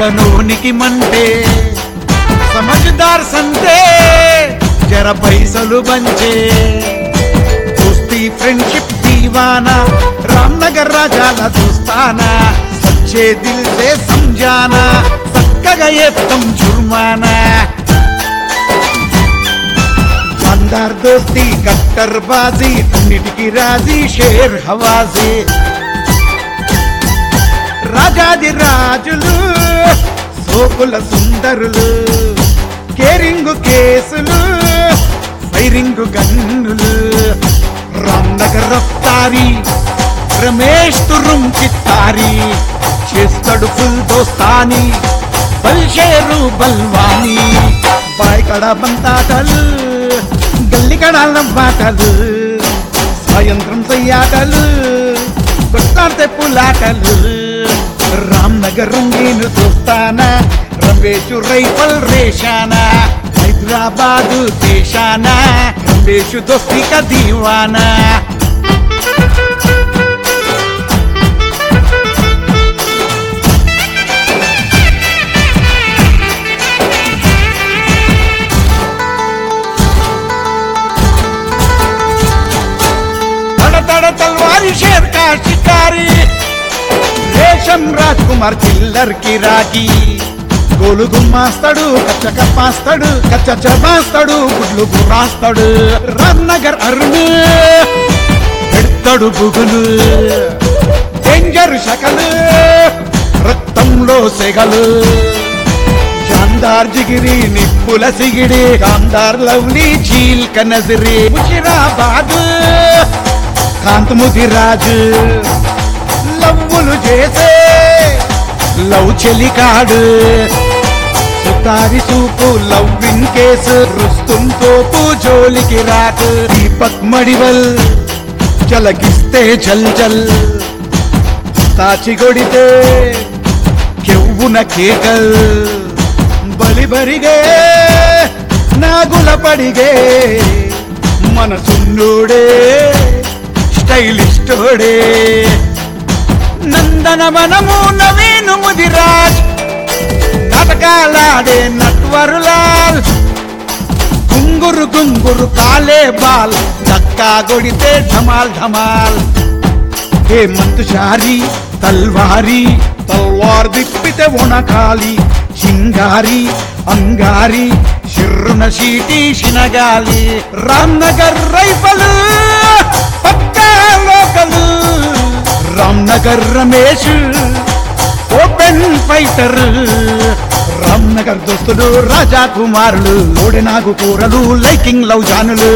పడనోనికి మంటే సమజ్దార్ సంతే జర పైసలు బంచే దోస్తి ఫ్రెండ్షిప్ దీవానా రామ్నగర్ రాజాల దోస్తానా సచ్చే దిల్ సే సంజానా చక్కగా ఎత్తం జుర్మానా మందార్ దోస్తి కట్టర్ బాజీ అన్నిటికీ రాజీ షేర్ హవాజీ రాజాది రాజులు సోకుల సుందరులు కేరింగు కేసులు ఫైరింగు గన్నులు రామ్నగర్ రఫ్తారి రమేష్ తురుం చిత్తారి చేస్తాడు ఫుల్ దోస్తాని బల్షేరు బల్వాని బాయ్ కడ బంతాటలు గల్లి కడాల బాటలు సాయంత్రం సయ్యాటలు కొట్టాడితే పులాటలు రామ్నగర్ నేను చూస్తానా రమేషు రైఫల్ రేషానా హైదరాబాదు దేశానా రమేషు దోస్తిక దీవానా తడ తడ తల్వారి షేర్ కా షికారి రేషం రాజ్ కుమార్ కిల్లర్ కి రాకి గోలు గుమ్మాస్తాడు కచ్చ కప్పాస్తాడు కచ్చ చబాస్తాడు గుడ్లు గుర్రాస్తాడు రామ్నగర్ అరుణ్ పెడతాడు బుగులు డేంజర్ శకలు రక్తంలో సెగలు జాందార్ జిగిరి నిప్పుల సిగిడి కాందార్ లవ్లీ చీల్ కనజరి ముషిరాబాద్ కాంతముది రాజు లవ్వులు చేసే లవ్ చెలికాడు సుతారి సూపు లవ్విన్ కేసు రుస్తుం తోపు జోలికి రాకు దీపక్ మడివల్ చలకిస్తే చల్ చల్ సాచి కొడితే ಕೆವ್ವುನ ಕೇಕಲ್ ಬಲಿ ಬರಿಗೆ ನಾಗುಲ ಪಡಿಗೆ మనసున్నోడే స్టైలిస్టోడే నందన మనము నవీను ముదిరాజ్ నాటకాలాడే నట్వరులాల్ గుంగురు గుంగురు కాలే బాల్ దక్కా కొడితే ఢమాల్ ఢమాల్ హేమంత్ షారి తల్వారి తల్వార్ దిప్పితే ఒణకాలి చింగారి అంగారి శిర్రున షీటి శినగాలి రామ్నగర్ రైఫల్ పక్కా local Ramnagar Ramesh open fighter Ramnagar దోస్తులు రాజా కుమారులు ఓడినాగు కూరలు లైకింగ్ లవ్ జానులు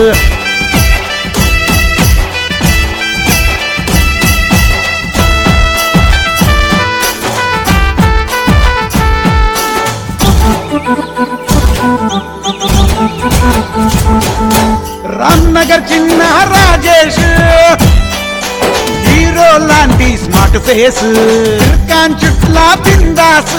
రామ్నగర్ చిన్న రాజేష్ హీరో లాంటి స్మార్ట్ ఫేస్ కాంచుట్లా బిందాస్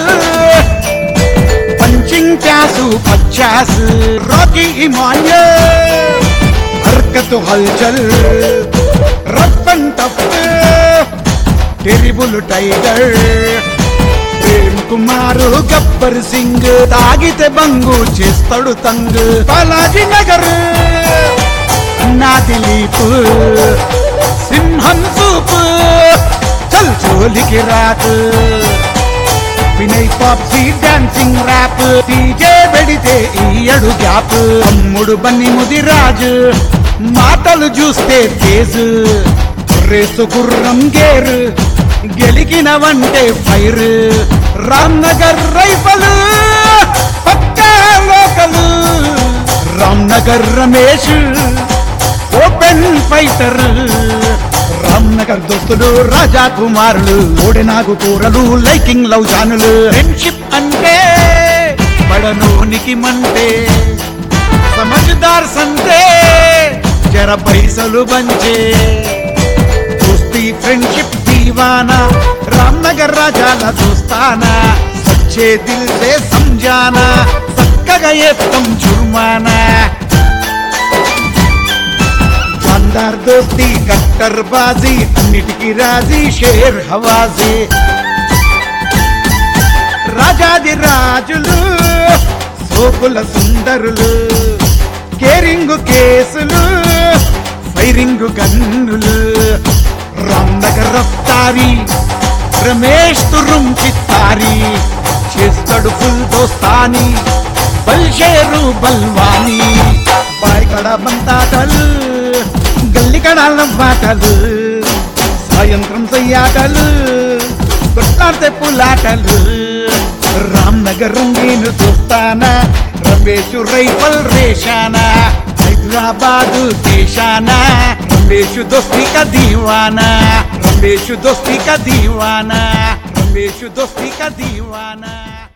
పంచింగ్ ప్యాసు పచ్చాస్ రాకీ హిమాలయ హర్కత్ హల్చల్ rough and tough terrible tiger Prem Kumar Gabbar Singh తాగితే బంగు చేస్తాడు తంగ్ బాలాజీ నగర్ నా దిలీప్ సింహం సూప్ చల్ చోలికి రాకు వినయ్ పాప్సీ డాన్సింగ్ ర్యాప్ డీజే పెడితే ఈయడు గ్యాప్ అమ్ముడు బన్ని ముదిరాజు మాటలు చూస్తే తేజు రేసు గుర్రం గేర్ గెలికినవంటే ఫైర్ రామ్నగర్ రైఫల్ పక్కా local Ramnagar Ramesh open fighter Ramnagar దోస్తులు రాజా కుమారులు ఓడినాగు కూరలు లైకింగ్ లవ్ జానులు ఫ్రెండ్షిప్ అంటే పడనోనికి మంటే సమజ్దార్ సంతే జర పైసలు బంచే దోస్తి ఫ్రెండ్షిప్ దీవానా రామ్నగర్ రాజాల దోస్తానా సచ్చే దిల్ సే సంజానా చక్కగా ఎత్తం జుర్మానా మందార్ దోస్తి కట్టర్ బాజీ అన్నిటికీ రాజీ షేర్ హవాజీ రాజా రాజాది రాజులు సోకుల సుందరులు కేరింగు కేసులు ఫైరింగు గన్నులు రామ్నగర్ రఫ్తారి రమేష్ తురుం చిత్తారి చేస్తాడు ఫుల్ దోస్తాని బల్షేరు బల్వాని బాయ్ కడ బంతాటలు గల్లి కడాల బాటలు సాయంత్రం సయ్యాటలు కొట్లాడితే పులాటలు రామ్ నగర్ నేను చూస్తానా రమేష్ రైఫల్ రేషానా హైదరాబాదు దేశానా రమేష్ దోస్తి కా దీవానా రమేష్ దోస్తి కా దీవానా రమేష్ దోస్తి కా దీవానా